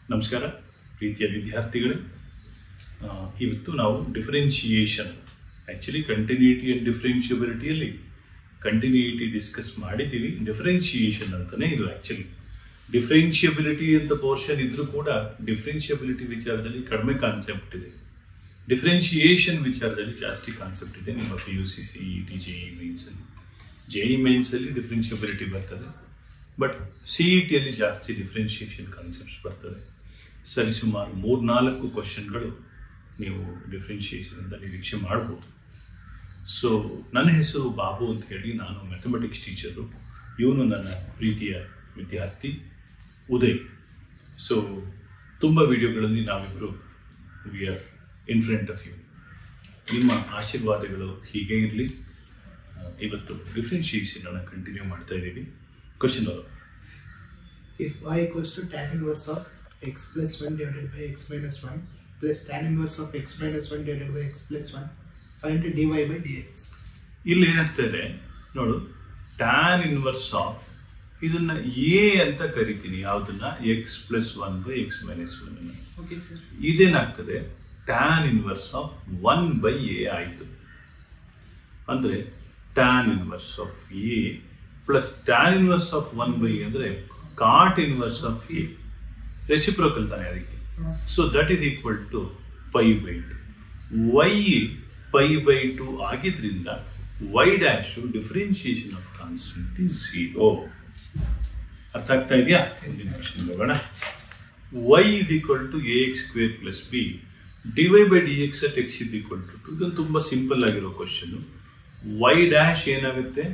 ನಮಸ್ಕಾರ ಪ್ರೀತಿಯ ವಿದ್ಯಾರ್ಥಿಗಳೇ ಆ, ಇವತ್ತು ನಾವು ಡಿಫರೆನ್ಷಿಯೇಷನ್ ಆ್ಯಕ್ಚುಲಿ ಕಂಟಿನ್ಯೂಟಿ ಆ್ಯಂಡ್ ಡಿಫರೆನ್ಷಿಯಬಿಲಿಟಿಯಲ್ಲಿ ಕಂಟಿನ್ಯೂಟಿ ಡಿಸ್ಕಸ್ ಮಾಡಿದ್ದೀವಿ ಡಿಫರೆನ್ಷಿಯೇಷನ್ ಅಂತಲೇ ಇದು ಆ್ಯಕ್ಚುಲಿ ಡಿಫರೆನ್ಷಿಯಬಿಲಿಟಿ ಅಂತ ಪೋರ್ಷನ್ ಇದ್ರೂ ಕೂಡ ಡಿಫರೆನ್ಷಿಯಬಿಲಿಟಿ ವಿಚಾರದಲ್ಲಿ ಕಡಿಮೆ ಕಾನ್ಸೆಪ್ಟ್ ಇದೆ ಡಿಫರೆನ್ಷಿಯೇಷನ್ ವಿಚಾರದಲ್ಲಿ ಜಾಸ್ತಿ ಕಾನ್ಸೆಪ್ಟ್ ಇದೆ ನಿಮ್ಮ P U C C E T J E ಮೈನ್ಸಲ್ಲಿ ಜೆ ಇ ಮೈನ್ಸಲ್ಲಿ ಡಿಫರೆನ್ಷಿಯಬಿಲಿಟಿ ಬರ್ತದೆ ಬಟ್ ಸಿ ಇ ಟಿಯಲ್ಲಿ ಜಾಸ್ತಿ ಡಿಫ್ರೆನ್ಷಿಯೇಷನ್ ಕಾನ್ಸೆಪ್ಟ್ಸ್ ಬರ್ತದೆ ಸರಿ ಸುಮಾರು ಮೂರ್ನಾಲ್ಕು ಕ್ವಶನ್ಗಳು ನೀವು ಡಿಫ್ರೆನ್ಷಿಯೇಷನ್ ಅಂತ ನಿರೀಕ್ಷೆ ಮಾಡ್ಬೋದು ಸೊ ನನ್ನ ಹೆಸರು ಬಾಬು ಅಂತ ಹೇಳಿ ನಾನು ಮ್ಯಾಥಮೆಟಿಕ್ಸ್ ಟೀಚರು ಇವನು ನನ್ನ ಪ್ರೀತಿಯ ವಿದ್ಯಾರ್ಥಿ ಉದಯ್ ಸೊ ತುಂಬ ವಿಡಿಯೋಗಳಲ್ಲಿ ನಾವಿಬ್ಬರು we are in front of you ನಿಮ್ಮ ಆಶೀರ್ವಾದಗಳು ಹೀಗೆ ಇರಲಿ ಇವತ್ತು ಡಿಫ್ರೆನ್ಷಿಯೇಷನ್ ಅನ್ನು ಕಂಟಿನ್ಯೂ ಮಾಡ್ತಾ ಇದ್ದೀವಿ ಕ್ವಶನ್ ಅವರು If y equals to tan inverse of x plus 1 divided by x minus 1 plus tan inverse of x minus 1 divided by x plus 1, find dy by dx. ಇಲ್ಲಿ ಏನಾಗ್ತದೆ ನೋಡು ಟ್ಯಾನ್ ಇನ್ವರ್ಸ್ ಆಫ್ ಇದನ್ನ a ಅಂತ ಕರಿತೀನಿ ಯಾವ್ದನ್ನ x plus one by x minus one Okay, sir. ಇದೇನಾಗ್ತದೆ tan inverse of one by a ಆಯ್ತು ಅಂದ್ರೆ tan inverse of a plus tan inverse of one by ಅಂದ್ರೆ cot inverse of a reciprocal ತಾನೆ ಅದಕ್ಕೆ so that is equal to pi by two y pi by two ಆಗಿದ್ರಿಂದ y dash differentiation of constant is zero ಅರ್ಥ ಆಗ್ತಾ ಇದೆಯಾ ಮುಂದಿನ ಪ್ರಶ್ನೆ ಹೋಗೋಣ y is equal to a x square plus b dy by d x at x is equal to two ಇದೊಂದು ತುಂಬಾ simple ಆಗಿರೋ ಕ್ವಶನ್ ವೈ ಡ್ಯಾಶ್ ಏನಾಗುತ್ತೆ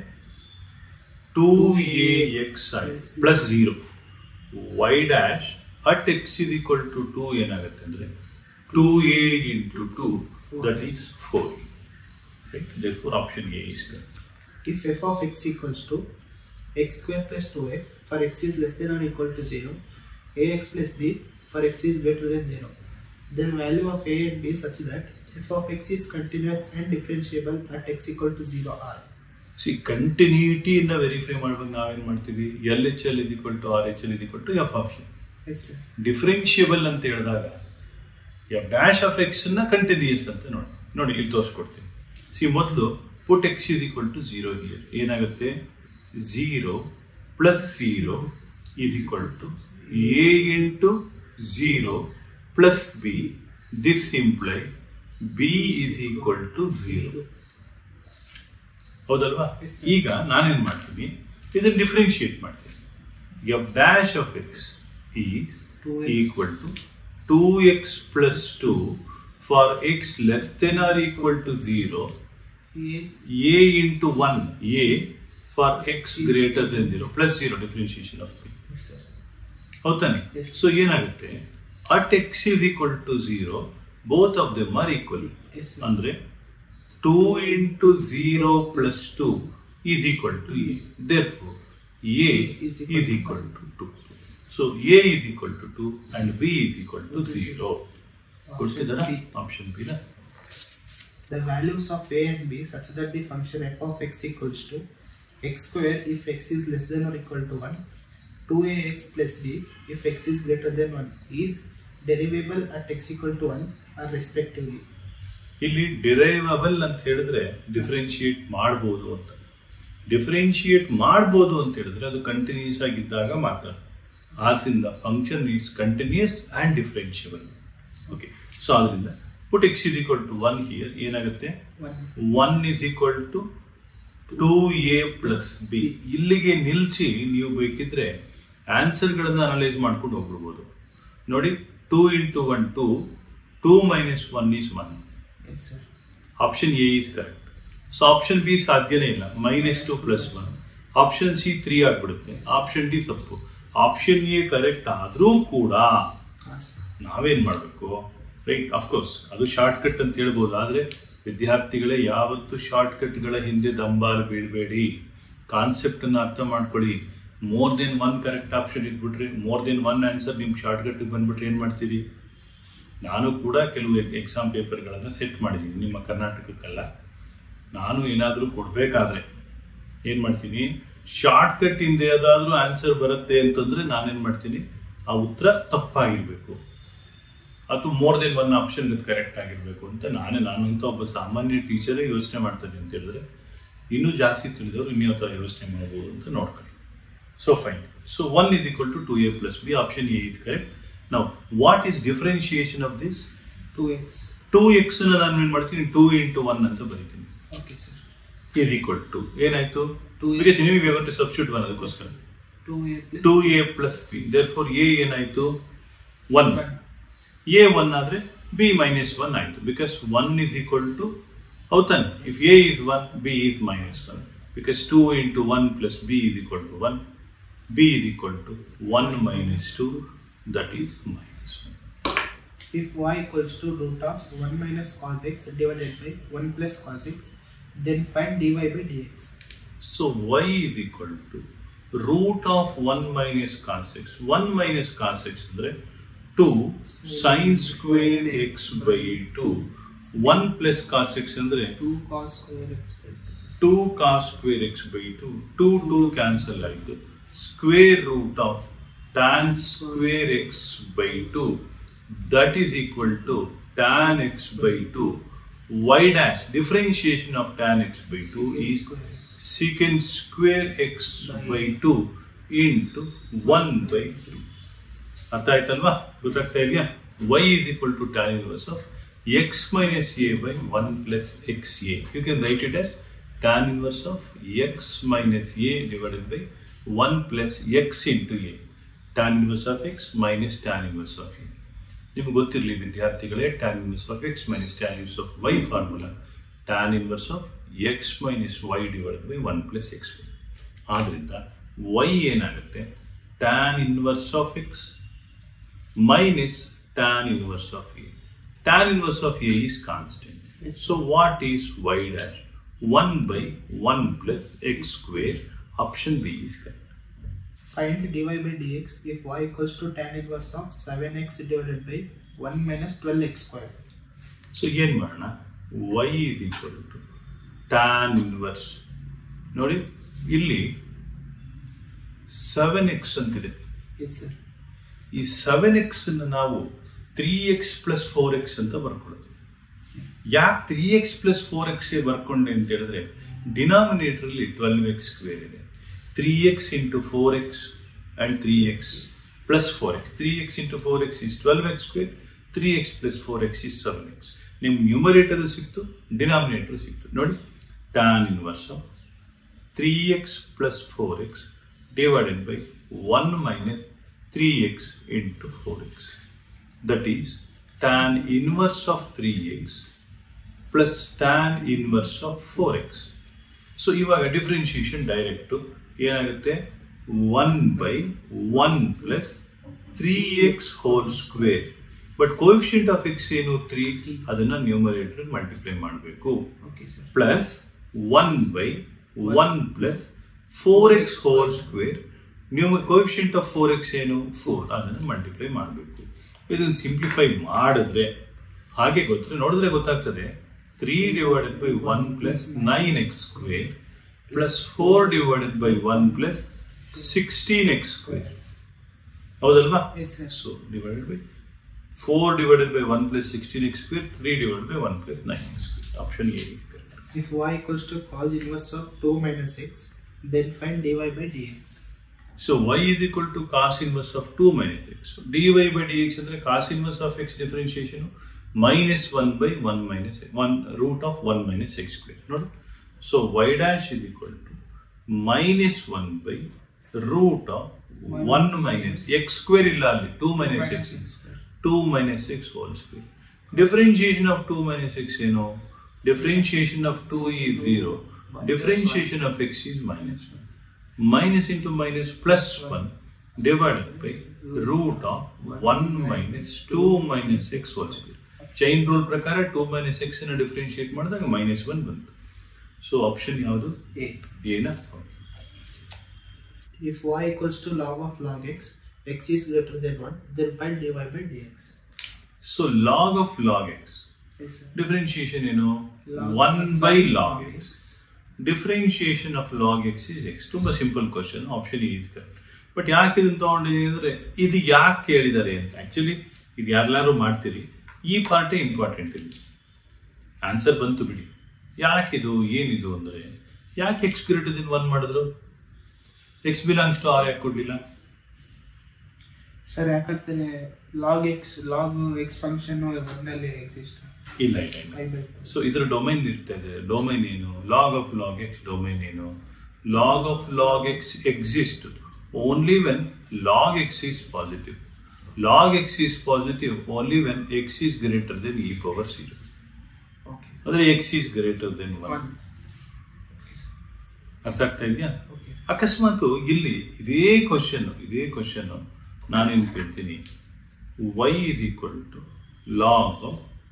two a x plus zero y dash at x is equal to two ಏನಾಗುತ್ತೆ ಅಂದ್ರೆ two a into two that is four right therefore option A is If f of x equals to x square plus 2x for x is less than or equal to 0, ax plus b for x is greater than 0, then value of a and b such that f of x is continuous and differentiable at x equal to 0 are. See ಕಂಟಿನ್ಯೂಟಿಯಿಂದ verify ಮಾಡ್ಬೇಕು ನಾವೇನ್ ಮಾಡ್ತೀವಿ L H L is equal to R H L is equal to f of Yes, sir. Differentiable ಅಂತ ಹೇಳಿದಾಗ f dash of x ನ continuous ಅಂತ ನೋಡಿ ನೋಡಿ ಇಲ್ಲಿ ತೋರಿಸ್ಕೊಡ್ತೀನಿ ಸಿ ಮೊದಲು put x is equal to zero here ಏನಾಗುತ್ತೆ zero plus zero is equal to a into zero plus b this imply b is equal to zero ಹೌದಲ್ವಾ Yes, sir. ಈಗ ನಾನೇನ್ ಮಾಡ್ತೀನಿ ಇದನ್ನ ಡಿಫ್ರೆನ್ಶಿಯೇಟ್ ಮಾಡ್ತೀನಿ f dash of x is 2x. Equal to two x plus two for x less than or equal to zero a a into one a for x greater than zero plus zero differentiation of yes, sir. ಹೌದಾನೆ Yes. So ಏನಾಗುತ್ತೆ at x is equal to zero both of them are equal Yes, sir. ಅಂದ್ರೆ two into zero plus two is equal to A there therefore a Is equal is to equal to two so a is equal to two and b is equal to zero ಕೊಡ್ತಿದ್ದಾರಾ B. Option B the values of a and b such that the function f of x equals to x square if x is less than or equal to 1 2ax plus b if x is greater than 1 is derivable at x equal to 1 or respectively ಇಲ್ಲಿ ಡಿರೈವಬಲ್ ಅಂತ ಹೇಳಿದ್ರೆ differentiate ಮಾಡ್ಬೋದು ಅಂತ differentiate ಮಾಡ್ಬೋದು ಅಂತ ಹೇಳಿದ್ರೆ ಅದು continuous ಆಗಿದ್ದಾಗ ಮಾತ್ರ ಆದ್ರಿಂದ function is continuous and differentiable okay so ಆದ್ರಿಂದ put x is equal to one here ಏನಾಗುತ್ತೆ 1 one is equal to two a plus b ಇಲ್ಲಿಗೆ ನಿಲ್ಲಿಸಿ ನೀವು ಬೇಕಿದ್ರೆ ಆನ್ಸರ್ಗಳನ್ನ ಅನಲೈಸ್ ಮಾಡ್ಕೊಂಡು ಹೋಗ್ಬಿಡ್ಬೋದು ನೋಡಿ two into one two two minus one is one yes sir option A is correct so option B ಸಾಧ್ಯನೇ ಇಲ್ಲ minus two plus one option C three ಆಗ್ಬಿಡುತ್ತೆ ಆಪ್ಷನ್ ಡಿ ತಪ್ಪು ಆಪ್ಷನ್ ಎ ಕರೆಕ್ಟ್ ಆದ್ರೂ ಕೂಡ Ah, sir. ನಾವೇನ್ ಮಾಡ್ಬೇಕು right of course ಅದು short cut ಅಂತ ಹೇಳ್ಬೋದು ಆದ್ರೆ ವಿದ್ಯಾರ್ಥಿಗಳೇ ಯಾವತ್ತು ಶಾರ್ಟ್ ಕಟ್ಗಳ ಹಿಂದೆ ದಂಬಾಲ್ ಬೀಳ್ಬೇಡಿ ಕಾನ್ಸೆಪ್ಟ್ ಅನ್ನ ಅರ್ಥ ಮಾಡ್ಕೊಳ್ಳಿ more than one correct option ಇದ್ಬಿಟ್ರೆ ಮೋರ್ ದೆನ್ ಒನ್ ಆನ್ಸರ್ ನಿಮ್ ಶಾರ್ಟ್ ಕಟ್ ಬಂದ್ಬಿಟ್ರೆ ಏನ್ ಮಾಡ್ತೀರಿ ನಾನು ಕೂಡ ಕೆಲವು ಎಕ್ಸಾಮ್ ಪೇಪರ್ಗಳನ್ನ ಸೆಟ್ ಮಾಡಿದ್ದೀನಿ ನಿಮ್ಮ ಕರ್ನಾಟಕಕ್ಕಲ್ಲ ನಾನು ಏನಾದರೂ ಕೊಡ್ಬೇಕಾದ್ರೆ ಏನ್ ಮಾಡ್ತೀನಿ ಶಾರ್ಟ್ ಕಟ್ ಇಂದ ಯಾವ್ದಾದ್ರು ಆನ್ಸರ್ ಬರುತ್ತೆ ಅಂತಂದ್ರೆ ನಾನೇನ್ ಮಾಡ್ತೀನಿ ಆ ಉತ್ತರ ತಪ್ಪಾಗಿರ್ಬೇಕು ಅಥವಾ more than one option correct ಆಗಿರ್ಬೇಕು ಅಂತ ನಾನೇ ನಾನಂತ ಒಬ್ಬ ಸಾಮಾನ್ಯ ಟೀಚರೇ ಯೋಚನೆ ಮಾಡ್ತೇನೆ ಅಂತ ಹೇಳಿದ್ರೆ ಇನ್ನೂ ಜಾಸ್ತಿ ತಿಳಿದವರು ಇನ್ಯಾವ ಥರ ಯೋಚನೆ ಮಾಡ್ಬೋದು ಅಂತ ನೋಡ್ಕೊಳ್ಳಿ so fine so one is equal to two a plus b option A is correct ನಾವು what is differentiation of this two x two x ನಾನು ಏನು ಮಾಡ್ತೀನಿ ಟೂ ಇಂಟು ಒನ್ ಅಂತ ಬರೀತೀನಿ okay sir is equal to ಏನಾಯ್ತು two because ನೀವು to substitute one ಅದಕ್ಕೋಸ್ಕರ two a plus two a plus three therefore a ಏನಾಯ್ತು one a one ಆದ್ರೆ ಬಿ ಮೈನಸ್ ಒನ್ ಆಯ್ತು because one is equal to ಹೌತಾನೆ if a is one b is minus one because two into one plus b is equal to one b is equal to one minus two that is minus one If y equals to root of 1 minus cos x divided by 1 plus cos x, then find dy by dx. So y is equal to root of 1 minus cos x. 1 minus cos x ಅಂದ್ರೆ 2 sin square x by 2. 1 plus cos x ಅಂದ್ರೆ 2 cos square x by 2 cos square x by 2. 2 2 cancel ಆಯಿತು square root of tan square x by 2 that is equal to tan x by 2 y dash differentiation of tan x by 2 is square x. secant square x by 2 into 1 by 3 ಅರ್ಥ ಆಯ್ತಲ್ವಾ ಗೊತ್ತಾಗ್ತಾ ಇದೆಯಾ y is equal to tan inverse of x minus a by 1 plus xa you can write it as tan inverse of x minus a divided by 1 plus x into a tan inverse of x minus tan inverse of a ನಿಮ್ಗೆ ಗೊತ್ತಿರಲಿ ವಿದ್ಯಾರ್ಥಿಗಳೇ tan inverse of x minus tan inverse of y formula tan inverse of x minus y divide by one plus x y ಆದ್ರಿಂದ y ಏನಾಗುತ್ತೆ tan inverse of x minus tan inverse of a tan inverse of a is constant Yes. So what is y dash one by one plus x square option B is correct Find dy by dx if y equals to tan inverse of 7x divided by 1 minus 12x square. So ಏನ್ ಮಾಡೋಣ y is equal to tan inverse ನೋಡಿ ಇಲ್ಲಿ seven x ಅಂತಿದೆ Yes, sir. ಈ seven x ನಾವು three x plus four x ಅಂತ ಬರ್ಕೊಳ್ಳೋದು ಯಾಕೆ three x plus four x ಬರ್ಕೊಂಡೆ ಅಂತ ಹೇಳಿದ್ರೆ ಡಿನಾಮಿನೇಟರ್ ಅಲ್ಲಿ ಟ್ವೆಲ್ವ್ ಎಕ್ಸ್ ಸ್ಕ್ವೇರ್ ಇದೆ three x into four x and three x plus four x three x into four x is twelve x square three x plus four x is seven x ನಿಮ್ numerator ಸಿಕ್ತು denominator ಸಿಕ್ತು ನೋಡಿ tan inverse three x plus four x divided by one minus three x into four x that is tan inverse of three x plus tan inverse of four x so ಇವಾಗ differentiation direct ಏನಾಗುತ್ತೆ one by one plus three x whole square but coefficient of x ಏನು three ಅದನ್ನ numerator multiply ಮಾಡಬೇಕು Okay, sir. Plus one by one plus four X whole square ನ್ಯೂಮ coefficient of four x ಏನು four ಅದನ್ನು multiply ಮಾಡಬೇಕು ಇದನ್ನು simplify ಮಾಡಿದ್ರೆ ಹಾಗೆ ಗೊತ್ತರೆ ನೋಡಿದ್ರೆ ಗೊತ್ತಾಗ್ತದೆ three divided by one plus nine x square plus four divided by one plus sixteen x square ಹೌದಲ್ವಾ Yes, sir. So divided by four divided by one plus sixteen x square three divided by one plus nine x square option A is correct If y equals to cos inverse of 2 minus x, then find dy by dx. So y is equal to cos inverse of 2 minus x. So dy by dx ಅಂದ್ರೆ cos inverse of x differentiation minus 1 by 1 minus 1 root of 1 minus x square. ನೋಡಿ So y dash is equal to minus 1 by root of 1 minus x square ಇಲ್ಲ ಅಲ್ಲಿ 2 minus x. 2 minus x whole square. Differentiation of 2 minus x ಏನು differentiation of 2 is 0. Differentiation of x is minus 1. Minus into minus plus 1 divided by root of 1 minus 2 minus x whole square. Chain rule ಪ್ರಕಾರ 2 minus x ಅನ್ನು differentiate ಮಾಡಿದಾಗ minus one ಬಂತು so option ಯಾವುದು A. ಏನ If y equals to log of log x, x is greater than 1, then find dy by dx. So log of log x Yes, sir. Differentiation ಏನು Log one of by log log x differentiation of log x is x ತುಂಬಾ simple question option is correct but ಯಾಕೆ ಇದನ್ನ ತಗೊಂಡಿದ್ದೀನಿ ಅಂದ್ರೆ ಇದು ಯಾಕೆ ಕೇಳಿದ್ದಾರೆ ಅಂತ ಆಕ್ಚುಲಿ ಇದು ಯಾರೆಲ್ಲಾರು ಮಾಡ್ತೀರಿ ಈ ಪಾರ್ಟೇ ಇಂಪಾರ್ಟೆಂಟ್ ಇಲ್ಲಿ ಆನ್ಸರ್ ಬಂತು ಬಿಡಿ ಯಾಕಿದು ಏನಿದು ಅಂದ್ರೆ ಯಾಕೆ ಎಕ್ಸ್ ಗ್ರೇಟರ್ ದಿನ್ ಒನ್ ಮಾಡಿದ್ರು ಎಕ್ಸ್ ಬಿಲಾಂಗ್ಸ್ ಟು ಆರ್ ಯಾಕೆ ಕೊಡ್ಲಿಲ್ಲ ಸರ್ ಯಾಕಂದ್ರೆ log x log x function ಒಂದಲ್ಲಿ ಎಕ್ಸಿಸ್ಟ್ ಇಲ್ಲ ಇಲ್ಲ ಇಲ್ಲ ಐ ಬೈ ಸೊ ಇದರ ಡೊಮೈನ್ ಇರ್ತಾ ಇದೆ ಡೊಮೈನ್ ಏನು log of log x domain ಏನು log of log x exist only when log x is positive log x is positive only when x is greater than e power zero okay ಅಂದ್ರೆ x is greater than one one ಅರ್ಥ ಆಗ್ತಾ ಇದೆಯಾ okay ಅಕಸ್ಮಾತ್ ಇಲ್ಲಿ ಇದೇ question ಇದೇ question ನಾನೇನು ಕೇಳ್ತೀನಿ y is equal to log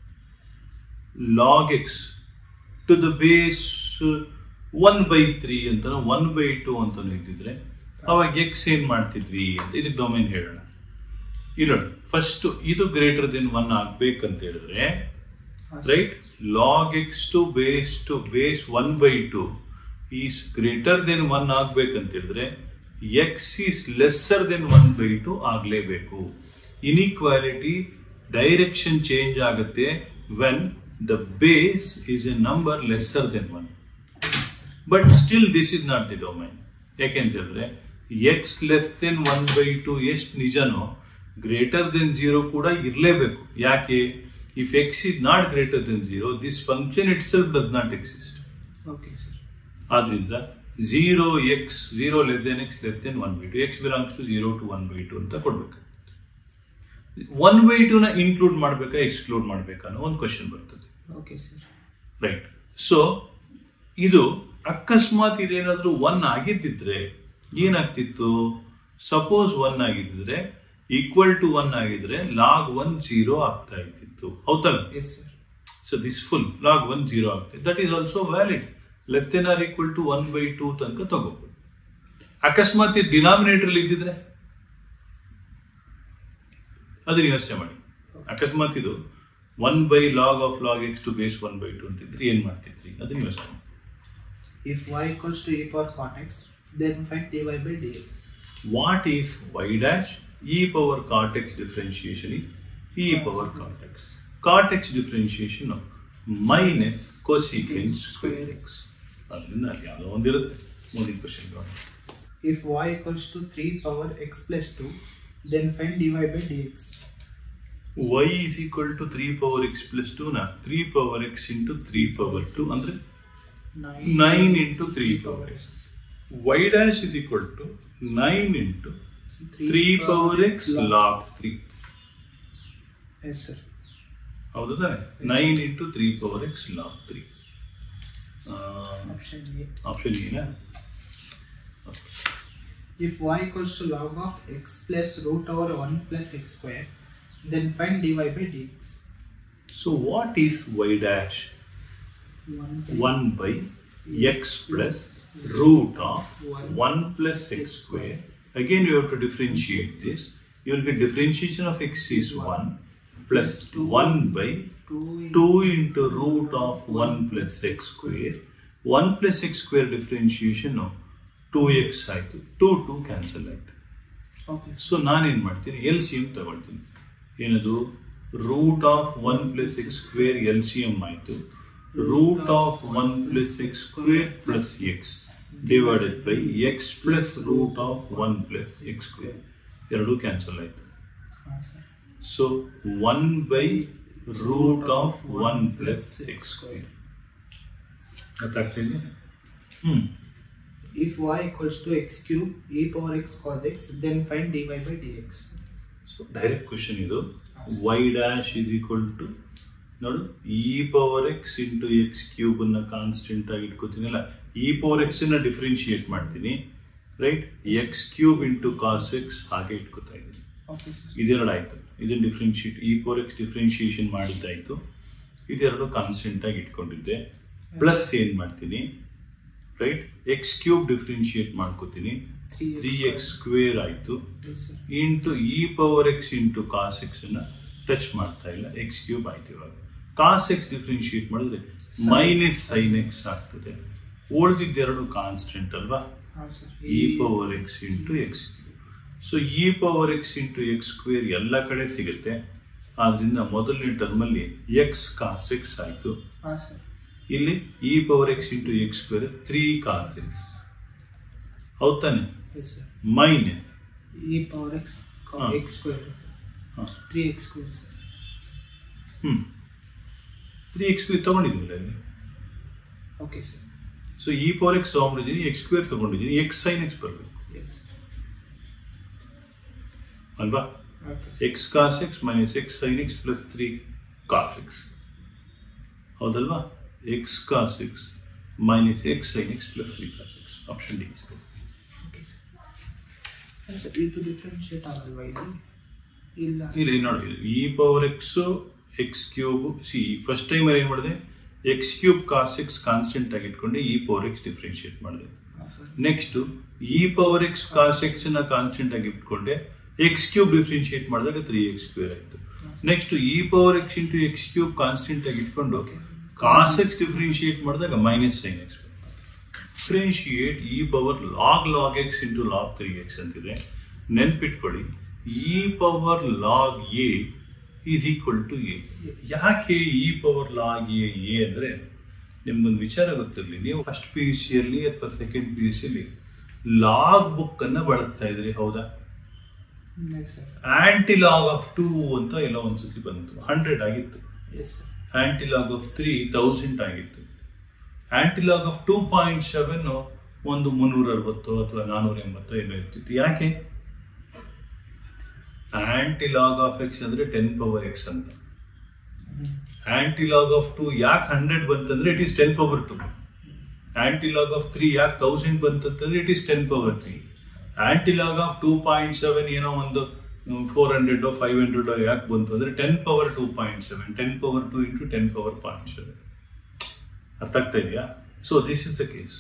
log x to the base one by three ಅಂತ ಒನ್ ಬೈ ಟು ಅಂತ ಇದ್ದಿದ್ರೆ ಅವಾಗ ಎಕ್ಸ್ ಏನ್ ಮಾಡ್ತಿದ್ವಿ ಅಂತ ಇದಕ್ಕೆ ಡೊಮೈನ್ ಹೇಳೋಣ ಇಲ್ಲ ಫಸ್ಟ್ ಇದು ಗ್ರೇಟರ್ ದೆನ್ ಒನ್ ಆಗ್ಬೇಕಂತ ಹೇಳಿದ್ರೆ right log x to base two base one by two is greater than one ಆಗ್ಬೇಕಂತ ಹೇಳಿದ್ರೆ x is lesser than one by two ಆಗ್ಲೇಬೇಕು ಇನ್ಇಕ್ವಾಲಿಟಿ ಡೈರೆಕ್ಷನ್ ಚೇಂಜ್ ಆಗುತ್ತೆ when the base is a number lesser than one but still this is not the domain ಯಾಕೆಂತ ಹೇಳಿದ್ರೆ x less than one by two ಎಷ್ಟು ನಿಜನೋ greater than zero ಕೂಡ ಇರಲೇಬೇಕು ಯಾಕೆ if x is not greater than zero this function itself does not exist okay sir ಆದ್ರಿಂದ zero x zero less than x less than one by two x belongs to zero to one by two ಅಂತ ಕೊಡ್ಬೇಕು one by two ನ include ಮಾಡ್ಬೇಕಾ exclude ಮಾಡ್ಬೇಕಾ ಅನ್ನೋ ಒಂದು question ಬರ್ತದೆ okay sir right so ಇದು ಅಕಸ್ಮಾತ್ ಇದೇನಾದ್ರೂ ಒನ್ ಆಗಿದ್ದಿದ್ರೆ ಏನಾಗ್ತಿತ್ತು ಸಪೋಸ್ ಒನ್ ಆಗಿದ್ರೆ ಈಕ್ವಲ್ ಟು ಒನ್ ಆಗಿದ್ರೆ ಲಾಗ್ ಒನ್ ಜೀರೋ ಆಗ್ತಾ ಇತ್ತಿತ್ತು ಹೌದಲ್ಲ yes sir so this full log one zero ಆಗ್ತದೆ that is also valid less than or equal to one by two ತನಕ ತಗೋಬಹುದು ಅಕಸ್ಮಾತ್ ಇದು ಡಿನಾಮಿನೇಟರ್ ಇದ್ದಿದ್ರೆ ಅದನ್ನ ಯೋಚನೆ ಮಾಡಿ ಅಕಸ್ಮಾತ್ ಇದು one by log of log x to base one by two ಅಂತಿದ್ರೆ ಏನ್ ಮಾಡ್ತಿದ್ರಿ ಅದನ್ನ ಯೋಚನೆ ಮಾಡಿ If y equals to e power cot x, then find dy by dx. What is y dash e power cot x differentiation e power cot x cot x differentiation minus cosecant square x ಅದರಿಂದ ಅಲ್ಲಿ ಯಾವುದೋ ಒಂದಿರುತ್ತೆ ಮುಂದಿನ question If y equals to 3 power x plus 2, then find dy by dx. Y is equal to three power x plus two ನ three power x into three power two ಅಂದ್ರೆ nine into three power x y dash is equal to nine into three power x log three yes sir ಹೌದು ತಾನೆ nine into three power x log three option A option ಏನ If y equals to log of x plus root over 1 plus x square, then find dy by dx. So what is y dash one by x plus root of one plus x square again you have to differentiate this you will get differentiation of x is one plus one by 2 into root of 1 plus x square 1 plus x square differentiation 2x ಆಯ್ತು 2 2 cancel ಆಯ್ತು okay so ನಾನೇನ್ ಮಾಡ್ತೀನಿ L C M ತಗೊಳ್ತೀನಿ ಏನದು root of one plus x square L C M ಆಯ್ತು root of one plus x square plus x divided by x plus root of one plus x square ಎರಡು cancel ಆಯ್ತು ಹಾಂ sir so one by root of one plus x square ಗೊತ್ತಾಗ್ತಿದೆಯಾ hmm If y equals to x cube e power x cos x, then find dy by dx. So direct question ಇದು y dash is equal to ನೋಡು e power x into x cube ಅನ್ನ constant ಆಗಿ ಇಟ್ಕೋತೀನಲ್ಲ e power x ಅನ್ನ differentiate ಮಾಡ್ತೀನಿ right x cube into cos x ಹಾಗೆ ಇಟ್ಕೋತಾ ಇದ್ದೀನಿ ಓಕೆ ಸರ್ ಇದೆರಡು ಆಯ್ತು ಇದನ್ನ differentiate e power x differentiation ಮಾಡಿದ್ದಾಯ್ತು ಇದೆರಡು ಕಾನ್ಸ್ಟೆಂಟ್ ಆಗಿ ಇಟ್ಕೊಂಡಿದ್ದೆ ಪ್ಲಸ್ ಏನ್ ಮಾಡ್ತೀನಿ ರೈಟ್ ಎಕ್ಸ್ ಕ್ಯೂಬ್ ಡಿಫ್ರೆನ್ಶಿಯೇಟ್ ಮಾಡ್ಕೋತೀನಿ ತ್ರೀ ಎಕ್ಸ್ ಸ್ಕ್ವೇರ್ ಆಯ್ತು yes sir into E power x into cos x ಅನ್ನ ಟಚ್ ಮಾಡ್ತಾ ಇಲ್ಲ ಎಕ್ಸ್ ಕ್ಯೂಬ್ ಆಯ್ತು ಇವಾಗ ಕಾಸ್ ಎಕ್ಸ್ ಡಿಫ್ರೆನ್ಶಿಯೇಟ್ ಮಾಡಿದ್ರೆ ಮೈನಸ್ ಸೈನ್ ಎಕ್ಸ್ ಆಗ್ತದೆ ಉಳಿದಿದ್ದೆರಡು ಕಾನ್ಸ್ಟೆಂಟ್ ಅಲ್ವಾ ಹಾಂ sir e power x into x so e power x into x square ಎಲ್ಲ ಕಡೆ ಸಿಗುತ್ತೆ ಆದ್ರಿಂದ ಮೊದಲನೇ ಟರ್ಮಲ್ಲಿ ಎಕ್ಸ್ ಕಾಸ್ ಎಕ್ಸ್ ಆಯಿತು ಹಾಂ ಸರ್ ಇಲ್ಲಿ e power x into x square three cos x ಹೌದ್ ತಾನೆ yes sir minus e power x ಹಾ. X square three x square sir hmm three x square ತಗೊಂಡಿದ್ದೀವಿ ಅಲ್ಲಿ okay sir so e power x ತಗೊಂಡಿದ್ದೀನಿ x square ತಗೊಂಡಿದ್ದೀನಿ x sine x ಬರಬೇಕು yes ಅಲ್ವಾ okay x cos x minus x sine x plus three cos x ಹೌದಲ್ವಾ x cos x minus x sine x plus three cos x option D okay sir sir ಇದು differentiate ಆಗಲ್ವಾ ಇಲ್ಲಿ ಇಲ್ಲ ಇಲ್ಲ ಇಲ್ಲಿ ನೋಡಿ e power x x cube C first time ಏನ್ ಮಾಡಿದೆ x cube cos x constant ಆಗಿ ಇಟ್ಕೊಂಡು ಇ ಪವರ್ ಎಕ್ಸ್ ಡಿಫ್ರೆನ್ಶಿಯೇಟ್ ಮಾಡಿದೆ ಹಾಂ sir next e power x cos x ನ ಕಾನ್ಸ್ಟೆಂಟ್ ಆಗಿ ಇಟ್ಕೊಂಡೆ ಎಕ್ಸ್ ಕ್ಯೂಬ್ ಡಿಫ್ರೆನ್ಶಿಯೇಟ್ ಮಾಡಿದಾಗ ತ್ರೀ ಎಕ್ಸ್ ಸ್ಕ್ವೇರ್ ಆಯ್ತು next e power x into x cube constant ಆಗಿ ಇಟ್ಕೊಂಡು ಕಾಸ್ ಎಕ್ಸ್ ಡಿಫ್ರೆನ್ಶಿಯೇಟ್ ಮಾಡಿದಾಗ minus sine x differentiate e power log log x into log three x ಅಂತಿದೆ ನೆನ್ಪಿಟ್ಕೊಳ್ಳಿ e power log a is equal to a ಯಾಕೆ e power log a a ಅಂದ್ರೆ ನಿಮ್ಗೊಂದು ವಿಚಾರ ಗೊತ್ತಿರಲಿ ನೀವು ಫಸ್ಟ್ ಪಿ ಯು ಸಿಯಲ್ಲಿ ಅಥವಾ ಸೆಕೆಂಡ್ ಪಿ ಯು ಸಿಯಲ್ಲಿ ಲಾಗ್ ಬುಕ್ ಅನ್ನ ಬಳಸ್ತಾ ಇದ್ರಿ ಹೌದಾ yes sir antilog of two ಅಂತ ಎಲ್ಲೋ ಒಂದ್ಸತಿ ಬಂತು ಹಂಡ್ರೆಡ್ ಆಗಿತ್ತು yes sir antilog of three thousand ಆಗಿತ್ತು antilog of two point seven ಒಂದು ಮುನ್ನೂರ ಅರವತ್ತು ಅಥವಾ ನಾನೂರ ಎಂಬತ್ತು ಏನೋ ಇರ್ತಿತ್ತು ಯಾಕೆ ಆಂಟಿಲಾಗ್ ಆಫ್ ಎಕ್ಸ್ ಅಂದ್ರೆ ಟೆನ್ ಪವರ್ ಎಕ್ಸ್ ಅಂತ ಆಂಟಿಲಾಗ್ ಆಫ್ ಟೂ ಯಾಕೆ ಹಂಡ್ರೆಡ್ ಬಂತಂದ್ರೆ it is ten power two antilog of three ಯಾಕೆ ತೌಸಂಡ್ ಬಂತಂದ್ರೆ it is ten power three antilog of two point seven ಏನೋ ಒಂದು ಫೋರ್ ಹಂಡ್ರೆಡ್ ಫೈವ್ ಹಂಡ್ರೆಡ್ ಯಾಕೆ ಬಂತು ಅಂದ್ರೆ ten power two point seven ten power two into ten power point seven ಅರ್ಥ ಆಗ್ತಾ ಇದೆಯಾ so this is the case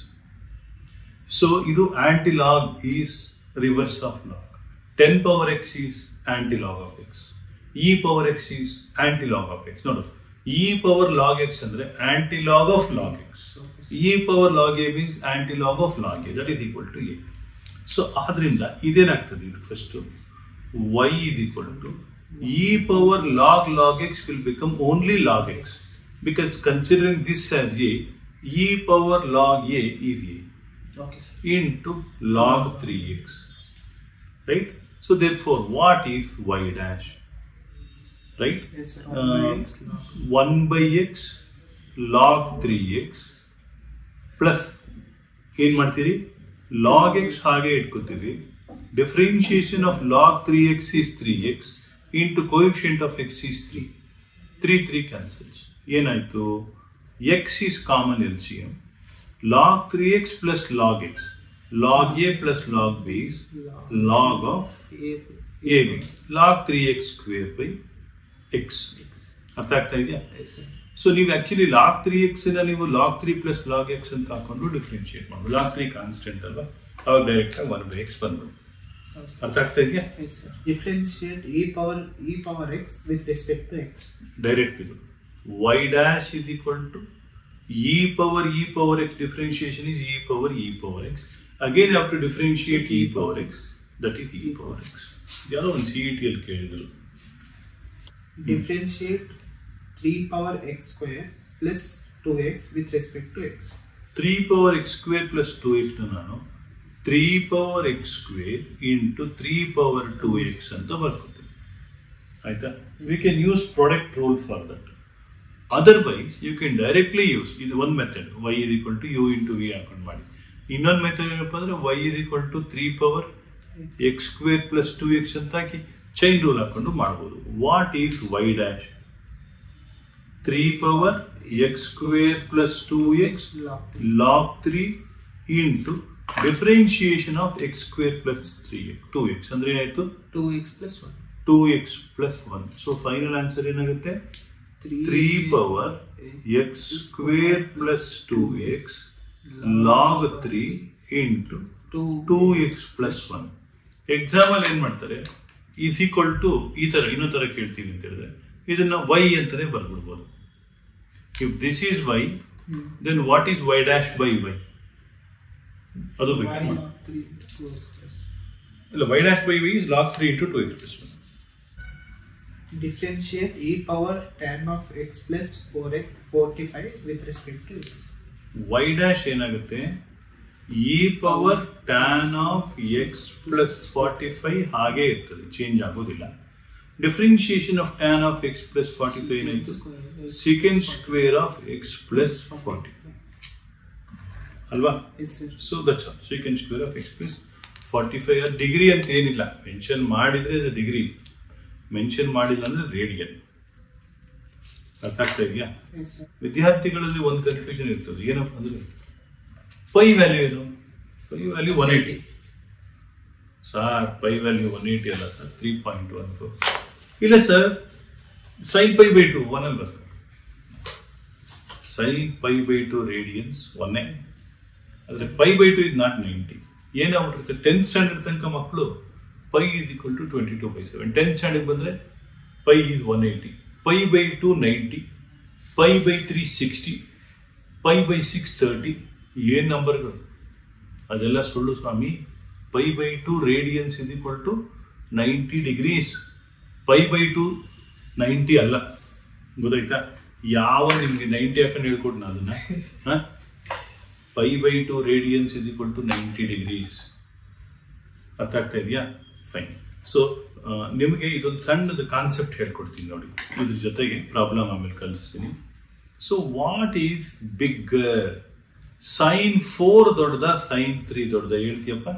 so ಇದು antilog is reverse of log ten power x is antilog of x e power x is antilog of x ನೋಡು e power log x ಅಂದ್ರೆ ಆಂಟಿಲಾಗ್ of log x e power log a means antilog of log a that is equal to a so ಆದ್ರಿಂದ ಇದೇನಾಗ್ತದೆ ಇದು first y is equal to e power log log x will become only log x because considering this as a e power log a is a okay sir into log 3x right so therefore what is y dash right yes sir Uh, 1 by x log 3x plus ಏನ್ ಮಾಡ್ತೀರಿ log x ಹಾಗೆ ಇಟ್ಕೋತೀರಿ differentiation of log three x is three x into coefficient of x is three three three cancels ಏನಾಯ್ತು x is common L C M log three x plus log x log a plus log b is log of a b log three x square by x ಅರ್ಥ ಆಗ್ತಾ ಇದೆಯಾ yes sir so ನೀವು actually log three x ನೀವು log three plus log x ಅಂತ ಹಾಕೊಂಡು differentiate ಮಾಡ್ಬೋದು log three constant ಅಲ್ವಾ ಅವಾಗ ಡೈರೆಕ್ಟ್ ಆಗಿ ಒನ್ ಬೈ ಎಕ್ಸ್ ಬಂದ್ಬಿಡು ಅರ್ಥ ಆಗ್ತಾ ಇದೆಯಾ yes sir differentiate e power e power x with respect to x. Direct ಇದು y dash is equal to e power e power x differentiation is e power e power x again have to differentiate e power x that is e power x ಯಾರೋ ಒಂದು C E T ಅಲ್ಲಿ ಕೇಳಿದ್ರು Differentiate 3 power x square plus 2x with respect to x. Three power x square plus two x ನಾನು three power x square into three power two x ಅಂತ ಬರ್ಕೊತೀನಿ ಆಯ್ತಾ we can use product rule for that otherwise you can directly use ಇದು ಒಂದು method y is equal to u into v ಹಾಕೊಂಡು ಮಾಡಿ ಇನ್ನೊಂದು method ಏನಪ್ಪ ಅಂದ್ರೆ y is equal to three power x square plus two x ಅಂತ ಹಾಕಿ chain rule ಹಾಕೊಂಡು ಮಾಡ್ಬೋದು what is y dash three power x square plus two x log log 3 into differentiation of x square plus 3x 2x ಅಂದ್ರೆ ಏನಾಯ್ತು two x plus one 2x plus 1 so final answer ಏನಾಗುತ್ತೆ 3 power x square plus 2x log 3 into two 2x plus 1 exam ಅಲ್ಲಿ ಏನ್ ಮಾಡ್ತಾರೆ is equal to ಈ ತರ ಇನ್ನೊಂದ್ ತರ ಕೇಳ್ತೀವಿ ಅಂತ ಹೇಳಿದ್ರೆ ಇದನ್ನ y ಅಂತಾನೆ ಬರ್ಬಿಡ್ಬೋದು if this is y then what is y dash by y ಅದು ಬೇಕು ತ್ರೀ ಟೂ ಎಕ್ಸ್ ಪ್ಲಸ್ ಇಲ್ಲ y dash by v is log 3 into 2x plus 1 Differentiate e power tan of x plus 4x 45 with respect to x. y dash ಏನಾಗುತ್ತೆ e power tan of x plus forty five ಹಾಗೆ ಇರ್ತದೆ change ಆಗೋದಿಲ್ಲ differentiation of tan of x plus forty five ಏನಾಯ್ತು second square of x plus forty ಅಲ್ವಾ Yes, sir. So that's second square of x plus forty five degree ಅಂತ ಏನಿಲ್ಲ mention ಮಾಡಿದ್ರೆ ಅದು degree mention ಮಾಡಿಲ್ಲ ಅಂದ್ರೆ ರೇಡಿಯನ್ ಅರ್ಥ ಆಗ್ತಾ ಇದೆಯಾ Yes, sir. ವಿದ್ಯಾರ್ಥಿಗಳಲ್ಲಿ ಒಂದು ಕನ್ಫ್ಯೂಷನ್ ಇರ್ತದೆ ಏನಪ್ಪ ಅಂದ್ರೆ ಪೈ ವ್ಯಾಲ್ಯೂ ಏನು pi value one eighty sir pi value one eighty ಅಲ್ಲ sir three point one four ಇಲ್ಲ sir sine pi by two one ಅಲ್ವಾ sir sine pi by two radians ಒನ್ನೇ ಆದರೆ pi by two is not ninety ಏನಾಗ್ಬಿಟ್ಟಿರುತ್ತೆ tenth standard ತನಕ ಮಕ್ಕಳು pi is equal to twenty two by seven tenth standard ಬಂದರೆ pi is one eighty pi by two ninety pi by three sixty pi by six thirty ಏನ್ ನಂಬರ್ಗಳು ಅದೆಲ್ಲ ಸುಳ್ಳು ಸ್ವಾಮಿ pi by two radians is equal to ninety degrees pi by two ninety ಅಲ್ಲ ಗೊತ್ತಾಯ್ತಾ ಯಾವ ನಿಮ್ಗೆ ನೈಂಟಿ ಹಾಕೊಂಡು ಹೇಳ್ಕೊಡ್ನ ಅದನ್ನ pi by two radians is equal to ninety degrees ಅರ್ಥ ಆಗ್ತಾ ಇದೆಯಾ ಫೈನ್ ಸೊ ನಿಮಗೆ ಇದೊಂದು ಸಣ್ಣದ ಕಾನ್ಸೆಪ್ಟ್ ಹೇಳ್ಕೊಡ್ತೀನಿ ನೋಡಿ ಇದ್ರ ಜೊತೆಗೆ ಪ್ರಾಬ್ಲಮ್ ಆಮೇಲೆ ಕಲಿಸ್ತೀನಿ so what is bigger sine four ದೊಡ್ಡದ ಸೈನ್ ತ್ರೀ ದೊಡ್ಡದ ಹೇಳ್ತೀಯಪ್ಪ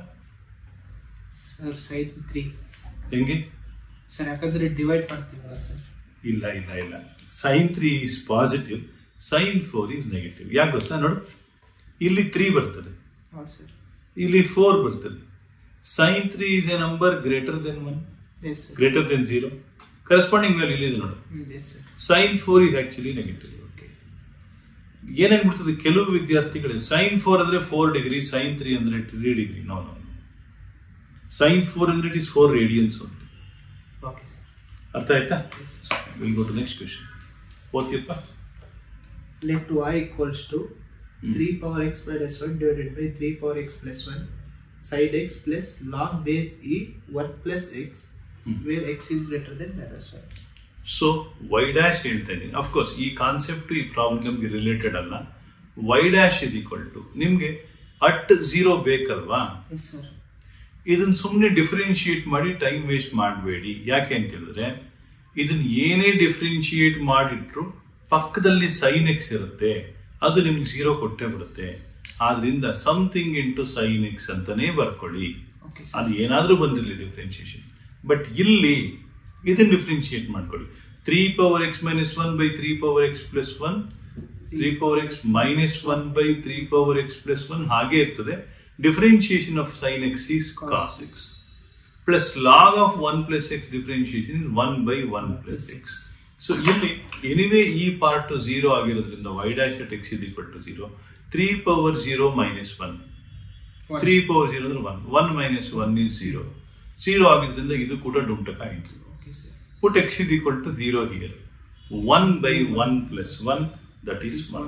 ಸರ್ ಸೈನ್ ತ್ರೀ ಹೆಂಗೆ ಸರ್ ಯಾಕಂದ್ರೆ ಡಿವೈಡ್ ಮಾಡ್ತೀವಲ್ಲ ಸರ್ ಇಲ್ಲ ಇಲ್ಲ ಇಲ್ಲ sine three is positive sine four is negative ಯಾಕೆ ಗೊತ್ತಾ ನೋಡು ಇಲ್ಲಿ ತ್ರೀ ಬರ್ತದೆ ಹಾಂ ಸರ್ ಇಲ್ಲಿ ಫೋರ್ ಬರ್ತದೆ sine three is a number greater than one yes sir greater than zero corresponding value ಇಲ್ಲಿದೆ ನೋಡು ಹ್ಞೂ yes sir sine four is actually negative okay ಏನಾಗ್ಬಿಡ್ತದೆ ಕೆಲವು ವಿದ್ಯಾರ್ಥಿಗಳು ಸೈನ್ ಫೋರ್ ಅಂದ್ರೆ ಫೋರ್ ಡಿಗ್ರಿ ಸೈನ್ ತ್ರೀ ಅಂದ್ರೆ three degree no no sine four ಅಂದ್ರೆ it is four radians only okay sir ಅರ್ಥ ಆಯ್ತಾ yes will go to next question ಓದ್ತಿಯಪ್ಪ Let y equals to Hmm. 3 power x minus 1 divided by 3 power x plus 1 side x plus log base e 1 plus x Hmm. where x is greater than minus 1. So y dash ಹೇಳ್ತಾ ಇದ್ದೀನಿ of course ಈ concept ಈ ಪ್ರಾಬ್ಲಮ್ಗೆ related ಅಲ್ಲ y dash is equal to ನಿಮ್ಗೆ at zero ಬೇಕಲ್ವಾ yes sir ಇದನ್ನ ಸುಮ್ಮನೆ ಡಿಫ್ರೆನ್ಶಿಯೇಟ್ ಮಾಡಿ ಟೈಮ್ ವೇಸ್ಟ್ ಮಾಡಬೇಡಿ ಯಾಕೆ ಅಂತ ಹೇಳಿದ್ರೆ ಇದನ್ನ ಏನೇ ಡಿಫ್ರೆನ್ಶಿಯೇಟ್ ಮಾಡಿಟ್ರು ಪಕ್ಕದಲ್ಲಿ ಸೈನ್ ಎಕ್ಸ್ ಇರುತ್ತೆ ಅದು ನಿಮ್ಗೆ ಝೀರೋ ಕೊಟ್ಟೆ ಬಿಡುತ್ತೆ ಆದ್ರಿಂದ ಸಮಥಿಂಗ್ ಇಂಟು ಸೈನ್ ಎಕ್ಸ್ ಅಂತಾನೆ ಬರ್ಕೊಳ್ಳಿ ಓಕೆ ಅದು ಸರ್ ಏನಾದ್ರೂ ಬಂದಿರಲಿ ಡಿಫ್ರೆನ್ಶಿಯೇಷನ್ ಬಟ್ ಇಲ್ಲಿ ಇದನ್ನ ಡಿಫ್ರೆನ್ಶಿಯೇಟ್ ಮಾಡ್ಕೊಳ್ಳಿ three power x minus one by three power x plus one three power x minus one by three power x plus one ಹಾಗೆ ಇರ್ತದೆ differentiation of sine x is cos x plus log of one plus x differentiation is one by one plus x so ಇಲ್ಲಿ anyway ಈ part zero ಆಗಿರೋದ್ರಿಂದ y dash at x is equal to zero three power zero minus one three power zero ಅಂದ್ರೆ one one minus one is zero zero ಆಗಿದ್ರಿಂದ ಇದು ಕೂಡ ಡುಂಟಕ ಆಯಿತು okay sir put x is equal to 0 here. 1 by 1 plus 1, that is 1.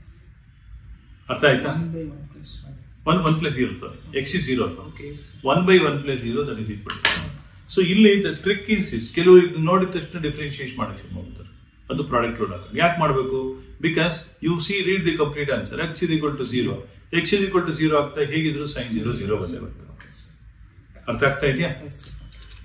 ಅರ್ಥ ಆಯ್ತಾ one by one plus one 1 1 plus 0 sorry x is 0 okay 1 by 1 plus 0 that is equal to 1 so ಇಲ್ಲಿ the trick is is ಕೆಲವು ಇದು ನೋಡಿದ ತಕ್ಷಣ differentiate ಮಾಡಕ್ಕೆ ಶುರು ಮಾಡ್ತಾರೆ ಅದು ಪ್ರಾಡಕ್ಟ್ ರೂಲ್ ಹಾಕೊಂಡು ಯಾಕೆ ಮಾಡಬೇಕು because you see read the complete answer x is equal to zero x is equal to zero ಆಗ್ತಾ ಹೇಗಿದ್ರು ಸೈನ್ ಜೀರೋ ಜೀರೋ ಬಂದೇ ಬರ್ತದೆ ಓಕೆ ಸರ್ ಅರ್ಥ ಆಗ್ತಾ ಇದೆಯಾ yes sir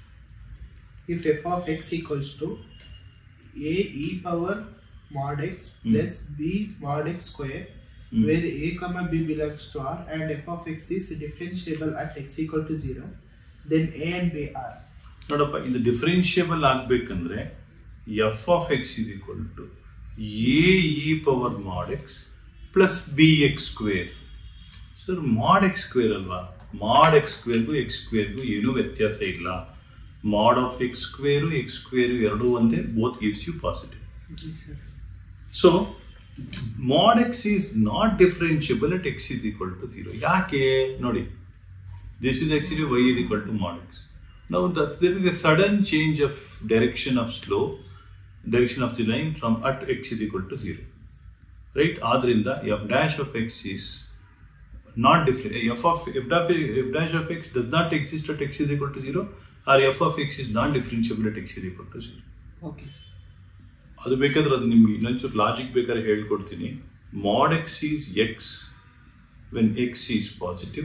If f of x equals to a e power mod x Hmm. plus b mod x square Hmm. where a comma b belongs to r and f of x is differentiable at x equal to 0 then a and b are ನೋಡಪ್ಪ ಇದು differentiable ಆಗ್ಬೇಕಂದ್ರೆ f of x is equal to a e power mod x plus b x square sir mod x square ಅಲ್ವಾ mod X ಸ್ಕ್ವೇರ್ಗೂ X ಸ್ಕ್ವೇರ್ಗೂ ಏನೂ ವ್ಯತ್ಯಾಸ ಇಲ್ಲ mod of x square x square ಎರಡೂ ಒಂದೇ both gives you positive okay sir so mod x is not differentiable at x is equal to zero ಯಾಕೆ ನೋಡಿ this is actually y is equal to mod x. Now that there is a sudden change of direction of slope, direction of the line from at x is equal to 0. Right? ಆದ್ರಿಂದ f dash of x is not different. f of f dash, f dash of x does not exist at x is equal to 0 or f of x is not differentiable at x is equal to 0. Okay sir ಅದು ಬೇಕಾದ್ರೆ ಅದು ನಿಮ್ಗೆ ಇನ್ನೊಂಚೂರು logic ಬೇಕಾದ್ರೆ ಹೇಳ್ಕೊಡ್ತೀನಿ mod x is x when x is positive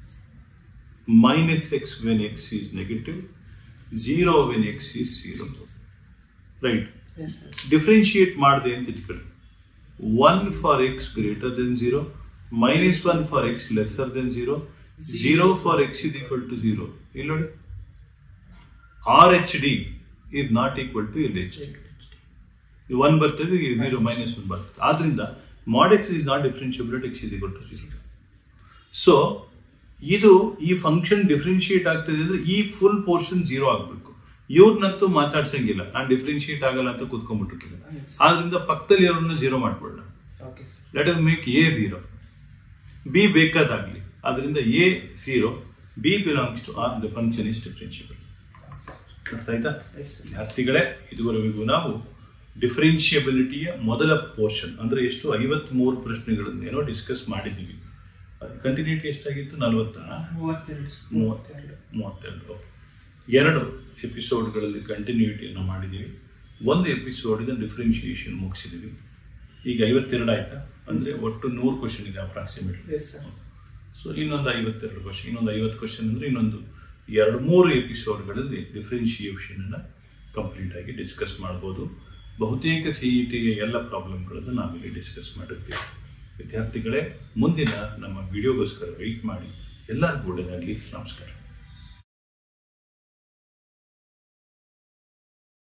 minus x when x is negative zero when x is zero right yes sir differentiate ಮಾಡಿದೆ ಅಂತ ಇಟ್ಕೊಳ್ಳಿ one for x greater than zero minus one for x lesser than zero zero for x is equal to zero ಇಲ್ಲಿ ನೋಡಿ R H D is not equal to L H one ಬರ್ತದೆ zero minus one ಬರ್ತದೆ ಆದ್ರಿಂದ mod x is not differentiable x is equal to zero so ಇದು ಈ function differentiate ಆಗ್ತದೆ ಅಂದ್ರೆ ಈ ಫುಲ್ ಪೋರ್ಷನ್ ಝೀರೋ ಆಗಬೇಕು ಇವ್ರನ್ನಂತೂ ಮಾತಾಡ್ಸಂಗಿಲ್ಲ ನಾನು ಡಿಫ್ರೆನ್ಶಿಯೇಟ್ ಆಗಲ್ಲ ಅಂತ ಕೂತ್ಕೊಂಡ್ಬಿಟ್ಟಿರ್ತೀನಿ Yes. ಆದ್ರಿಂದ ಪಕ್ಕದಲ್ಲಿ ಇರೋನ್ನ ಝೀರೋ ಮಾಡ್ಬಿಡೋಣ okay sir let us make a zero b ಬೇಕಾದಾಗ್ಲಿ ಅದರಿಂದ a zero b belongs to R the function is differentiable ಅರ್ಥ ಆಯ್ತಾ ಎಸ್ ಸರ್ ವಿದ್ಯಾರ್ಥಿಗಳೇ ಇದುವರೆಗೂ ನಾವು ಡಿಫರೆನ್ಷಿಯಬಿಲಿಟಿಯ ಮೊದಲ ಪೋರ್ಷನ್ ಅಂದ್ರೆ ಎಷ್ಟು ಐವತ್ಮೂರು ಪ್ರಶ್ನೆಗಳನ್ನೇನೋ ಡಿಸ್ಕಸ್ ಮಾಡಿದ್ದೀವಿ ಕಂಟಿನ್ಯೂಟಿ ಎಷ್ಟಾಗಿತ್ತು ನಲವತ್ತ ಮೂವತ್ತೆರಡು ಮೂವತ್ತೆರಡು ಮೂವತ್ತೆರಡು ಓಕೆ. ಎರಡು ಎಪಿಸೋಡ್ಗಳಲ್ಲಿ ಕಂಟಿನ್ಯೂಟಿಯನ್ನು ಮಾಡಿದ್ದೀವಿ ಒಂದು ಎಪಿಸೋಡಿನ ಡಿಫ್ರೆನ್ಷಿಯೇಷನ್ ಮುಗಿಸಿದ್ದೀವಿ ಈಗ ಐವತ್ತೆರಡು ಆಯ್ತಾ ಅಂದ್ರೆ ಒಟ್ಟು ನೂರು ಕ್ವಶನ್ ಇದೆ ಅಪ್ರಾಕ್ಸಿಮೇಟ್ಲಿ ಎಸ್ ಸರ್ ಸೊ ಇನ್ನೊಂದು ಐವತ್ತೆರಡು ಕ್ವಶನ್ ಇನ್ನೊಂದು ಐವತ್ತು ಕ್ವಶನ್ ಅಂದ್ರೆ ಇನ್ನೊಂದು ಎರಡು ಮೂರು ಎಪಿಸೋಡ್ಗಳಲ್ಲಿ ಡಿಫ್ರೆನ್ಶಿಯೇಷನ್ ಅನ್ನ ಕಂಪ್ಲೀಟ್ ಆಗಿ ಡಿಸ್ಕಸ್ ಮಾಡ್ಬೋದು ಬಹುತೇಕ ಸಿ ಇ ಟಿಯ ಎಲ್ಲ ಪ್ರಾಬ್ಲಮ್ಗಳನ್ನು ನಾವಿಲ್ಲಿ ಡಿಸ್ಕಸ್ ಮಾಡಿರ್ತೀವಿ ವಿದ್ಯಾರ್ಥಿಗಳೇ ಮುಂದಿನ ನಮ್ಮ ವಿಡಿಯೋಗೋಸ್ಕರ ವೆಯ್ಟ್ ಮಾಡಿ ಎಲ್ಲರಿಗೂ ಒಳ್ಳೆಯದಾಗಲಿ ನಮಸ್ಕಾರ